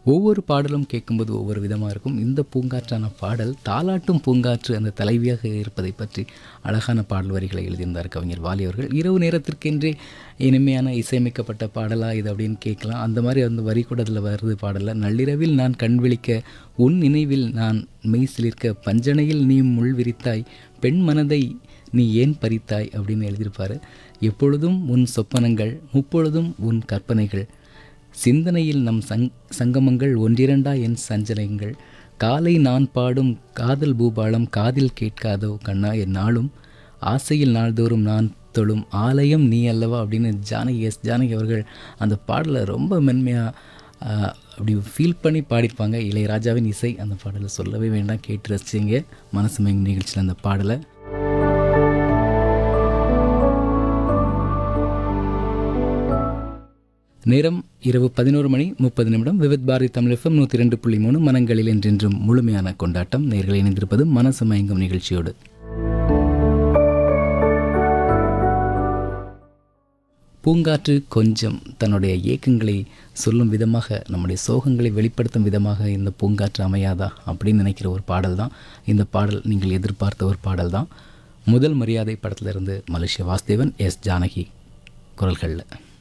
ஒவ்வொரு பாடலும் கேட்கும்போது ஒவ்வொரு விதமாக இருக்கும் இந்த பூங்காற்றான பாடல் தாலாட்டும் பூங்காற்று அந்த தலைவியாக இருப்பதை பற்றி அழகான பாடல் வரிகளை எழுதியிருந்தார் கவிஞர் வாலி அவர்கள் இரவு நேரத்திற்கென்றே இனிமையான இசையமைக்கப்பட்ட பாடலா இது அப்படின்னு கேட்கலாம் அந்த மாதிரி அந்த வரி கூட அதில் வருது பாடலில் நள்ளிரவில் நான் கண் விழிக்க உன் நினைவில் நான் மெய் சிலிர்க்க பஞ்சனையில் நீ முள் விரித்தாய் பெண் மனதை நீ ஏன் பறித்தாய் அப்படின்னு எழுதியிருப்பார் எப்பொழுதும் உன் சொப்பனங்கள் முப்பொழுதும் உன் கற்பனைகள் சிந்தனையில் நம் சங் சங்கமங்கள் ஒன்றிரண்டா என் சஞ்சலங்கள் காலை நான் பாடும் காதல் பூபாலம் காதில் கேட்காதோ கண்ணா என் நாளும் ஆசையில் நாள்தோறும் நான் தொழும் ஆலயம் நீ அல்லவா அப்படின்னு ஜானகி எஸ் ஜானகி அவர்கள் அந்த பாடலை ரொம்ப மென்மையாக அப்படி ஃபீல் பண்ணி பாடியிருப்பாங்க இளையராஜாவின் இசை அந்த பாடலை சொல்லவே வேண்டாம் கேட்டு ரசிச்சிங்க மனசு மயங்கும் நிகழ்ச்சியில் அந்த பாடலை நேரம் இரவு பதினோரு மணி முப்பது நிமிடம் விவித் பாரதி தமிழ் எஃப்எம் நூற்றி ரெண்டு புள்ளி மூணு மனங்களில் என்றென்றும் முழுமையான கொண்டாட்டம் நேர்களை இணைந்திருப்பது மனசு மயங்கும் நிகழ்ச்சியோடு பூங்காற்று கொஞ்சம் தன்னுடைய இயக்கங்களை சொல்லும் விதமாக நம்முடைய சோகங்களை வெளிப்படுத்தும் விதமாக இந்த பூங்காற்று அமையாதா அப்படின்னு நினைக்கிற ஒரு பாடல் தான் இந்த பாடல் நீங்கள் எதிர்பார்த்த ஒரு பாடல் தான் முதல் மரியாதை படத்திலிருந்து மலேசிய வாசுதேவன் எஸ் ஜானகி குரல்களில்